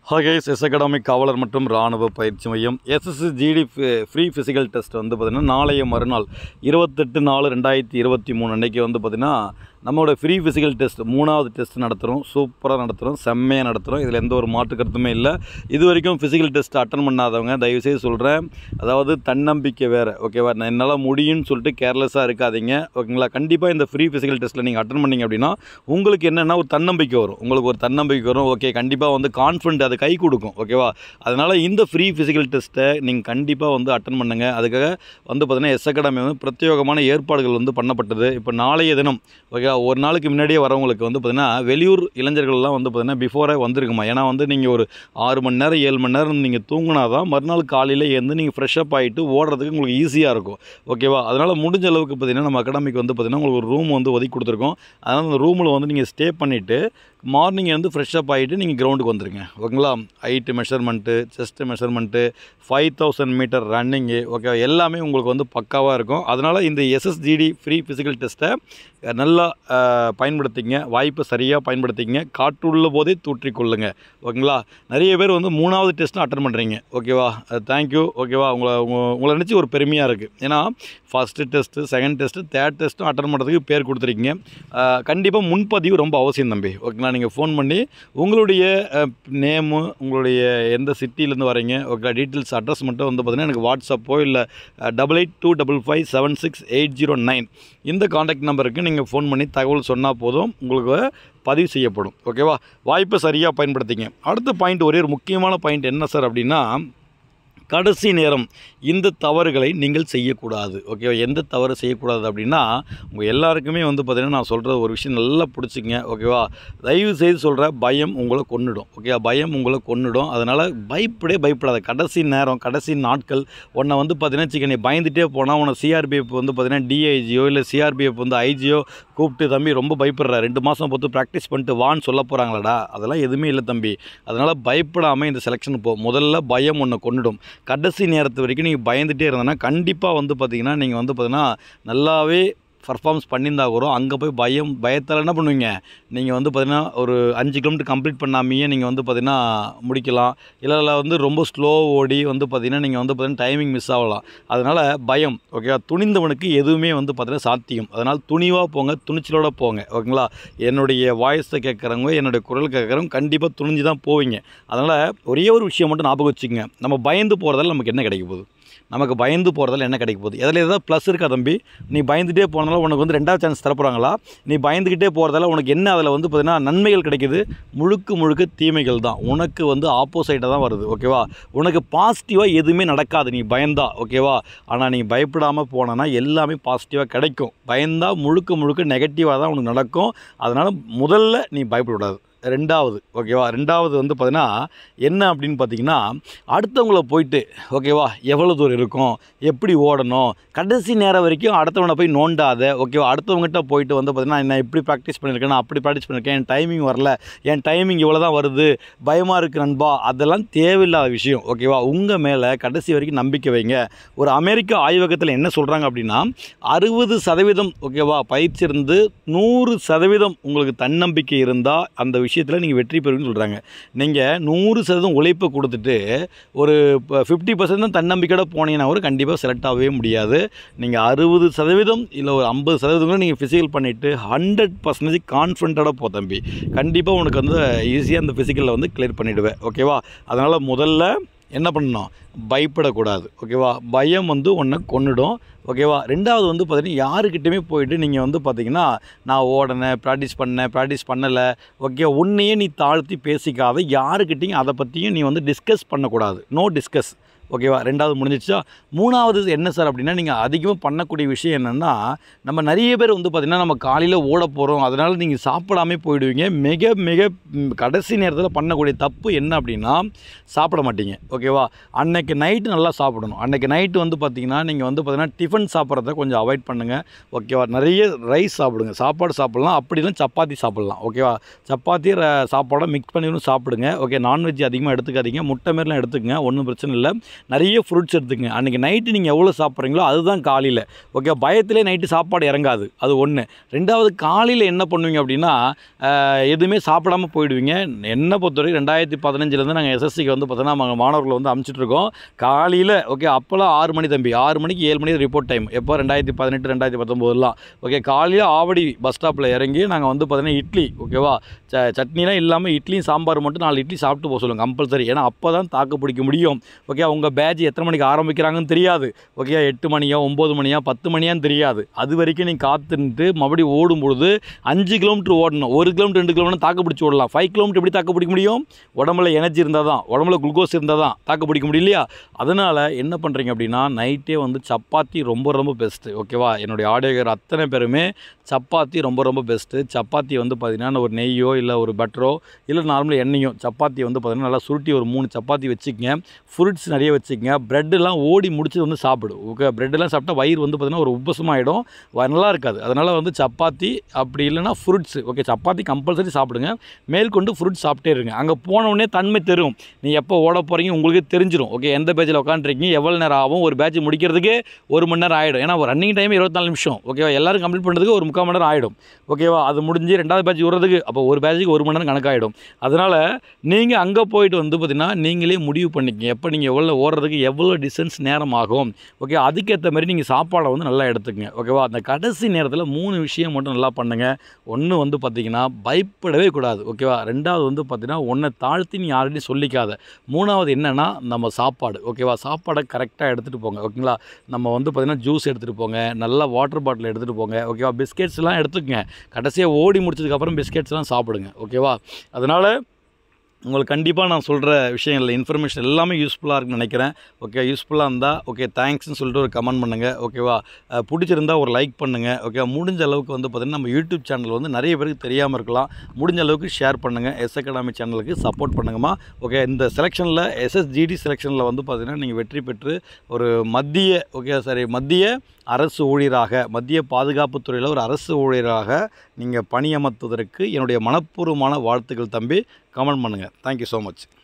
ஹகைஸ் S academic காவலர் மற்றும் இராணுவ பயிற்சி மையம் SSC GD free physical test வந்து பார்த்திங்கன்னா நாளைய மறுநாள் இருபத்தெட்டு நாலு ரெண்டாயிரத்தி இருபத்தி மூணு அன்றைக்கி வந்து பார்த்திங்கன்னா நம்மளோட ஃப்ரீ ஃபிசிக்கல் டெஸ்ட் மூணாவது டெஸ்ட் நடத்துகிறோம் சூப்பராக நடத்துகிறோம் செம்மையாக நடத்துகிறோம் இதில் எந்த ஒரு மாற்று கருத்துமே இல்லை இது வரைக்கும் ஃபிசிக்கல் டெஸ்ட் அட்டன் பண்ணாதவங்க தயவுசெய்து சொல்கிறேன் அதாவது தன்னம்பிக்கை வேறு ஓகேவா நான் என்னால் முடியும்னு சொல்லிட்டு கேர்லெஸ்ஸாக இருக்காதீங்க ஓகேங்களா கண்டிப்பாக இந்த ஃப்ரீ ஃபிசிக்கல் டெஸ்ட்டில் நீங்கள் அட்டன் பண்ணீங்க அப்படின்னா உங்களுக்கு என்னென்னா ஒரு தன்னம்பிக்கை வரும் உங்களுக்கு ஒரு தன்னம்பிக்கை வரும் ஓகே கண்டிப்பாக வந்து கான்ஃபிடென்ட் அது கை கொடுக்கும் ஓகேவா அதனால் இந்த ஃப்ரீ ஃபிசிக்கல் டெஸ்ட்டை நீங்கள் கண்டிப்பாக வந்து அட்டன் பண்ணுங்கள் அதுக்காக வந்து பார்த்தீங்கன்னா எஸ் அகாடமி வந்து பிரத்யேகமான ஏற்பாடுகள் வந்து பண்ணப்பட்டது இப்போ நாளைய தினம் ஓகே ஒரு நாளுக்கு முன்னாடியே வரவங்களுக்கு வந்து பார்த்திங்கன்னா வெளியூர் இளைஞர்கள்லாம் வந்து பார்த்திங்கன்னா பிஃபோரே வந்திருக்குமா ஏன்னா வந்து நீங்கள் ஒரு ஆறு மணி நேரம் ஏழு மணி நேரம் நீங்கள் தூங்கினா தான் மறுநாள் காலையில் எழுந்து நீங்கள் ஃப்ரெஷ்அப் ஆகிட்டு ஓடுறதுக்கு உங்களுக்கு ஈஸியாக இருக்கும் ஓகேவா அதனால் முடிஞ்ச அளவுக்கு பார்த்திங்கன்னா நம்ம அகாடமிக்கு வந்து பார்த்திங்கன்னா உங்களுக்கு ஒரு ரூம் வந்து ஒதுக்கி கொடுத்துருக்கோம் அதனால் அந்த ரூமில் வந்து நீங்கள் ஸ்டே பண்ணிவிட்டு மார்னிங் வந்து ஃப்ரெஷ்அப் ஆகிட்டு நீங்கள் கிரவுண்டுக்கு வந்துருங்க ஓகேங்களா height measurement chest measurement five thousand metre running okay எல்லாமே உங்களுக்கு வந்து பக்காவாக இருக்கும் அதனால் இந்த எஸ்எஸ்ஜிடி ஃப்ரீ ஃபிசிக்கல் டெஸ்ட்டை நல்லா அஹ், பயன்படுத்திங்க வாய்ப்பை சரியாக பயன்படுத்திங்க காற்றுள்ள போதே தூற்றிக்கொள்ளுங்க ஓகேங்களா நிறைய பேர் வந்து மூணாவது டெஸ்ட்டும் அட்டன் பண்ணுறீங்க ஓகேவா தேங்க்யூ ஓகேவா உங்களை உங்க- உங்களை நினச்சி ஒரு பெருமையாக இருக்குது ஏன்னா first test second test third டெஸ்ட்டும் அட்டன் பண்ணுறதுக்கு பேர் கொடுத்துருக்கீங்க கண்டிப்பாக முன்பதிவு ரொம்ப அவசியம் தம்பி ஓகேங்களா நீங்கள் ஃபோன் பண்ணி உங்களுடைய நேமு உங்களுடைய எந்த சிட்டிலேருந்து வரீங்க ஓகே டீட்டெயில்ஸ் அட்ரஸ் மட்டும் வந்து பார்த்தீங்கன்னா எனக்கு வாட்ஸ்அப்போ இல்லை double eight two double five seven six eight zero nine இந்த காண்டாக்ட் நம்பருக்கு நீங்கள் ஃபோன் பண்ணி தகவல் சொன்னால் போதும் உங்களுக்கு பதிவு செய்யப்படும் ஓகேவா வாய்ப்பை சரியாக பயன்படுத்திங்க அடுத்த பாயிண்ட் ஒரே ஒரு முக்கியமான பாயிண்ட் என்ன சார் அப்படின்னா கடைசி நேரம் இந்த தவறுகளை நீங்கள் செய்யக்கூடாது ஓகேவா எந்த தவறு செய்யக்கூடாது அப்படின்னா உங்கள் எல்லாருக்குமே வந்து பார்த்திங்கன்னா நான் சொல்கிற ஒரு விஷயம் நல்லா பிடிச்சிங்க ஓகேவா தயவு செய்து சொல்கிற பயம் உங்களை கொன்னுடும் ஓகேவா பயம் உங்களை கொன்னுடும் அதனால் பயப்படே பயப்படாத கடைசி நேரம் கடைசி நாட்கள் உன்னை வந்து பார்த்தீங்கன்னா வச்சுக்க நீ பயந்துட்டே போனால் உன்னை சிஆர்பிஎஃப் வந்து பார்த்தீங்கன்னா டிஐஜியோ இல்லை சிஆர்பிஎஃப் வந்து ஐஜியோ கூப்பிட்டு தம்பி ரொம்ப பயப்படுற ரெண்டு மாதம் பொறுத்து ப்ராக்டிஸ் பண்ணிட்டு வான்னு சொல்ல போகிறாங்களாடா அதெல்லாம் எதுவுமே இல்லை தம்பி அதனால் பயப்படாமல் இந்த செலெக்ஷன் போ முதல்ல பயம் ஒன்று கொண்டுடும் கடைசி நேரத்து வரைக்கும் நீங்கள் பயந்துட்டே இருந்தனா கண்டிப்பாக வந்து பார்த்தீங்கன்னா நீங்கள் வந்து பார்த்தீங்கன்னா நல்லாவே பர்ஃபார்மன்ஸ் பண்ணியிருந்தா கூட அங்கே போய் பயம் பயத்தால் என்ன பண்ணுவீங்க நீங்கள் வந்து பார்த்தீங்கன்னா ஒரு அஞ்சு கிலோமீட்டர் கம்ப்ளீட் பண்ணாமையே நீங்கள் வந்து பார்த்தீங்கன்னா முடிக்கலாம் இல்லை இல்லை வந்து ரொம்ப ஸ்லோ ஓடி வந்து பார்த்தீங்கன்னா நீங்கள் வந்து பார்த்தீங்கன்னா டைமிங் மிஸ் ஆகலாம் அதனால் பயம் ஓகேவா துணிந்தவனுக்கு எதுவுமே வந்து பார்த்தீங்கன்னா சாத்தியம் அதனால் துணிவாக போங்க துணிச்சலோட போங்க ஓகேங்களா என்னுடைய வாய்ஸை கேட்குறவங்க என்னுடைய குரல் கேட்குறவங்க கண்டிப்பாக துணிஞ்சு தான் போவீங்க அதனால் ஒரே ஒரு விஷயம் மட்டும் ஞாபகம் வச்சுக்கங்க நம்ம பயந்து போகிறதால நமக்கு என்ன கிடைக்க போகுது நமக்கு பயந்து போகிறதால என்ன கிடைக்க போகுது எதில் ஏதாவது ப்ளஸ் இருக்கா தம்பி நீ பயந்துட்டே போனதால உனக்கு வந்து ரெண்டாவது சான்ஸ் தரப்போகிறாங்களா நீ பயந்துக்கிட்டே போகிறதால உனக்கு என்ன அதில் வந்து பார்த்தீங்கன்னா நன்மைகள் கிடைக்குது முழுக்க முழுக்க தீமைகள் தான் உனக்கு வந்து ஆப்போசைட்டாக தான் வருது ஓகேவா உனக்கு பாசிட்டிவாக எதுவுமே நடக்காது நீ பயந்தா ஓகேவா ஆனால் நீ பயப்படாமல் போனனா எல்லாமே பாசிட்டிவாக கிடைக்கும் பயந்தா முழுக்க முழுக்க நெகட்டிவாக தான் உனக்கு நடக்கும் அதனால் முதல்ல நீ பயப்படக்கூடாது ரெண்டாவது ஓகேவா ரெண்டாவது வந்து பார்த்தீங்கன்னா என்ன அப்படின்னு பார்த்தீங்கன்னா அடுத்தவங்கள போயிட்டு ஓகேவா எவ்வளோ தூரம் இருக்கும் எப்படி ஓடணும் கடைசி நேரம் வரைக்கும் அடுத்தவனை போய் நோண்டாத ஓகேவா அடுத்தவங்ககிட்ட போயிட்டு வந்து பார்த்தீங்கன்னா நான் இப்படி ப்ராக்டிஸ் பண்ணியிருக்கேன் நான் அப்படி ப்ராக்டிஸ் பண்ணியிருக்கேன் என் டைமிங் வரல என் டைமிங் இவ்வளோ தான் வருது பயமாக இருக்கு நண்பா அதெல்லாம் தேவையில்லாத விஷயம் ஓகேவா உங்கள் மேலே கடைசி வரைக்கும் நம்பிக்கை வைங்க ஒரு அமெரிக்க ஆய்வகத்தில் என்ன சொல்கிறாங்க அப்படின்னா அறுபது சதவீதம் ஓகேவா பயிற்சி இருந்து நூறு சதவீதம் உங்களுக்கு தன்னம்பிக்கை இருந்தால் அந்த விஷயத்தில் நீங்கள் வெற்றி பெறுவீங்கன்னு சொல்கிறாங்க நீங்கள் நூறு சதவீதம் உழைப்பை கொடுத்துட்டு ஒரு ஃபிஃப்டி பர்சன்ட் தான் தன்னம்பிக்கையோட போனீங்கன்னா கூட கண்டிப்பாக செலக்ட் ஆகவே முடியாது நீங்கள் அறுபது சதவீதம் இல்லை ஒரு ஐம்பது சதவீதம் கூட நீங்கள் ஃபிசிக்கல் பண்ணிவிட்டு ஹண்ட்ரட் பர்சன்டேஜ் கான்ஃபிடண்ட்டோட போ தம்பி கண்டிப்பாக உனக்கு வந்து ஈஸியாக அந்த ஃபிசிக்கலில் வந்து கிளியர் பண்ணிவிடுவேன் ஓகேவா அதனால் முதல்ல என்ன பண்ணணும் பயப்படக்கூடாது ஓகேவா பயம் வந்து உன்னை கொன்னுடும் ஓகேவா ரெண்டாவது வந்து பார்த்தீங்கன்னா யாருக்கிட்டையுமே போயிட்டு நீங்கள் வந்து பார்த்தீங்கன்னா நான் ஓடினேன் ப்ராக்டிஸ் பண்ணேன் ப்ராக்டிஸ் பண்ணலை ஓகே உன்னையே நீ தாழ்த்தி பேசிக்காத யாருக்கிட்டையும் அதை பற்றியும் நீ வந்து டிஸ்கஸ் பண்ணக்கூடாது நோ டிஸ்கஸ் ஓகேவா ரெண்டாவது முடிஞ்சிச்சா மூணாவது என்ன சார் அப்படின்னா நீங்கள் அதிகமாக பண்ணக்கூடிய விஷயம் என்னென்னா நம்ம நிறைய பேர் வந்து பார்த்திங்கன்னா நம்ம காலையில் ஓட போகிறோம் அதனால் நீங்கள் சாப்பிடாமே போயிடுவீங்க மிக மிக ம், கடைசி நேரத்தில் பண்ணக்கூடிய தப்பு என்ன அப்படின்னா சாப்பிட மாட்டீங்க ஓகேவா அன்னைக்கு நைட்டு நல்லா சாப்பிடணும் அன்னைக்கு நைட்டு வந்து பார்த்திங்கன்னா நீங்கள் வந்து பார்த்திங்கன்னா டிஃபன் சாப்பிட்றத கொஞ்சம் அவாய்ட் பண்ணுங்கள் ஓகேவா நிறைய ரைஸ் சாப்பிடுங்க சாப்பாடு சாப்பிட்லாம் அப்படிலாம் சப்பாத்தி சாப்பிட்லாம் ஓகேவா சப்பாத்தி ர- சாப்பாடை மிக்ஸ் பண்ணியும் சாப்பிடுங்க ஓகே நான்வெஜ் அதிகமாக எடுத்துக்காதீங்க முட்டை மாரிலாம் எடுத்துக்கங்க ஒன்றும் பிரச்சனை இல்லை நிறைய ஃப்ரூட்ஸ் எடுத்துக்கங்க அன்றைக்கி நைட்டு நீங்கள் எவ்வளோ சாப்பிட்றீங்களோ அதுதான் காலையில் ஓகே பயத்திலே நைட்டு சாப்பாடு இறங்காது அது ஒன்று ரெண்டாவது காலையில் என்ன பண்ணுவீங்க அப்படின்னா ஆஹ், எதுவுமே சாப்பிடாம போயிடுவீங்க என்னை பொறுத்தவரைக்கும் ரெண்டாயிரத்தி பதினஞ்சுலேருந்து நாங்கள் எஸ்எஸ்சிக்கு வந்து பார்த்தோன்னா நாங்கள் மாணவர்களை வந்து அமுச்சிட்ருக்கோம் காலையில் ஓகே அப்போல்லாம் ஆறு மணி தம்பி ஆறு மணிக்கு ஏழு மணி ரிப்போர்ட் டைம் எப்போ ரெண்டாயிரத்தி பதினெட்டு ரெண்டாயிரத்தி பத்தொம்போதுலாம் ஓகே காலையில் ஆவடி பஸ் ஸ்டாப்பில் இறங்கி நாங்கள் வந்து பார்த்தீங்கன்னா இட்லி ஓகேவா ச சட்னிலாம் இல்லாமல் இட்லியும் சாம்பார் மட்டும் நாலு இட்லி சாப்பிட்டு போக சொல்லுங்கள் கம்பல்சரி ஏன்னா அப்போ தான் தாக்கு பிடிக்க முடியும் ஓகே உங்கள் பேட்ச் எத்தனை மணிக்கு ஆரம்பிக்கிறாங்கன்னு தெரியாது ஓகே எட்டு மணியா ஒம்பது மணியா பத்து மணியான்னு தெரியாது அது வரைக்கும் நீங்கள் காத்துன்ட்டு மறுபடியும் ஓடும் பொழுது அஞ்சு கிலோமீட்டர் ஓடணும் ஒரு கிலோமீட்டர் ரெண்டு கிலோமீட்டர் தாக்கு பிடிச்சி ஓடலாம் ஃபைவ் கிலோமீட்டர் எப்படி தாக்கு பிடிக்க முடியும் உடம்புல எனர்ஜி இருந்தால் தான் உடம்புல குளுக்கோஸ் இருந்தால் தான் தாக்கு பிடிக்க முடியும் இல்லையா அதனால் என்ன பண்ணுறீங்க அப்படின்னா நைட்டே வந்து சப்பாத்தி ரொம்ப ரொம்ப பெஸ்ட்டு ஓகேவா என்னுடைய ஆடியோகர் அத்தனை பேருமே சப்பாத்தி ரொம்ப ரொம்ப பெஸ்ட்டு சப்பாத்தி வந்து பார்த்திங்கன்னா ஒரு நெய்யோ இல்லை ஒரு பட்டரோ இல்லை நார்மலாக எண்ணெயோ சப்பாத்தி வந்து பார்த்திங்கன்னா நல்லா சுருட்டி ஒரு மூணு சப்பாத்தி வச்சுக்கங்க ஃப்ரூட்ஸ் நிறைய வச்சுக்கங்க ப்ரெட்டெல்லாம் ஓடி முடிச்சு வந்து சாப்பிடு ஓகே ப்ரெட்டெல்லாம் சாப்பிட்டா வயிறு வந்து பார்த்திங்கன்னா ஒரு உப்பசமாயிடும் வ- நல்லா இருக்காது அதனால் வந்து சப்பாத்தி அப்படி இல்லைன்னா ஃப்ரூட்ஸ் ஓகே சப்பாத்தி கம்பல்சரி சாப்பிடுங்க மேற்கொண்டு ஃப்ரூட்ஸ் சாப்பிட்டே இருங்க அங்கே போனவுடனே தன்மை தெரியும் நீ எப்போ ஓட போகிறீங்க உங்களுக்கே தெரிஞ்சிடும் ஓகே எந்த பேஜில் உட்காந்துருக்கீங்க எவ்வளோ நேரம் ஆகும் ஒரு பேட்ச் முடிக்கிறதுக்கு ஒரு மணி நேரம் ஆகிடும் ஏன்னா ரன்னிங் டைம் இருபத்தாலு நிமிஷம் ஓகேவா எல்லாரும் கம்ப்ளீட் பண்ணுறதுக்கு ஒரு முக்கால் மணி நேரம் ஆகிடும் ஓகேவா அது முடிஞ்சு ரெண்டாவது பேட்ச் விடுறதுக்கு அப்போ ஒரு பேட்சுக்கு ஒரு மணி நேரம் கணக்காயிடும் அதனால் நீங்கள் அங்கே போயிட்டு வந்து பார்த்தீங்கன்னா நீங்களே முடிவு பண்ணிக்கங்க எப்போ நீங்கள் எவ்வளோ ஓடுறதுக்கு எவ்வளோ டிஸ்டன்ஸ் நேரம் ஆகும் ஓகே அதுக்கேற்ற மாதிரி நீங்கள் சாப்பாடை வந்து நல்லா எடுத்துக்கங்க ஓகேவா அந்த கடைசி நேரத்தில் மூணு விஷயம் மட்டும் நல்லா பண்ணுங்கள் ஒன்று வந்து பார்த்தீங்கன்னா பயப்படவே கூடாது ஓகேவா ரெண்டாவது வந்து பார்த்தீங்கன்னா உன்னை தாழ்த்தி நீ யார்கிட்டையும் சொல்லிக்காத மூணாவது என்னென்னா நம்ம சாப்பாடு ஓகேவா சாப்பாடை கரெக்டாக எடுத்துகிட்டு போங்க ஓகேங்களா நம்ம வந்து பார்த்தீங்கன்னா ஜூஸ் எடுத்துகிட்டு போங்க நல்லா வாட்டர் பாட்டில் எடுத்துகிட்டு போங்க ஓகேவா பிஸ்கெட்ஸ்லாம் எடுத்துக்கங்க கடைசியாக ஓடி முடிச்சதுக்கப்புறம் பிஸ்கெட்ஸ்லாம் சாப்பிடுங்க ஓகேவா அதனால் உங்களுக்கு கண்டிப்பாக நான் சொல்கிற விஷயங்கள் இன்ஃபர்மேஷன் எல்லாமே யூஸ்ஃபுல்லாக இருக்குன்னு நினைக்கிறேன் ஓகே யூஸ்ஃபுல்லாக இருந்தால் ஓகே தேங்க்ஸ்னு சொல்லிட்டு ஒரு கமெண்ட் பண்ணுங்கள் ஓகேவா அஹ் பிடிச்சிருந்தா ஒரு லைக் பண்ணுங்கள் ஓகே முடிஞ்ச அளவுக்கு வந்து பார்த்திங்கன்னா நம்ம யூடியூப் சேனல் வந்து நிறைய பேருக்கு தெரியாமல் இருக்கலாம் முடிஞ்ச அளவுக்கு ஷேர் பண்ணுங்கள் எஸ் அகாடமி சேனலுக்கு சப்போர்ட் பண்ணுங்கம்மா ஓகே இந்த செலெக்ஷனில் எஸ்எஸ்ஜிடி செலெக்ஷனில் வந்து பார்த்திங்கன்னா நீங்கள் வெற்றி பெற்று ஒரு மத்திய ஓகே சரி மத்திய அரசு ஊழியராக மத்திய பாதுகாப்புத் துறையில் ஒரு அரசு ஊழியராக நீங்கள் பணியமர்த்துவதற்கு என்னுடைய மனப்பூர்வமான வாழ்த்துக்கள் தம்பி கமெண்ட் பண்ணுங்கள் தேங்க்யூ ஸோ மச்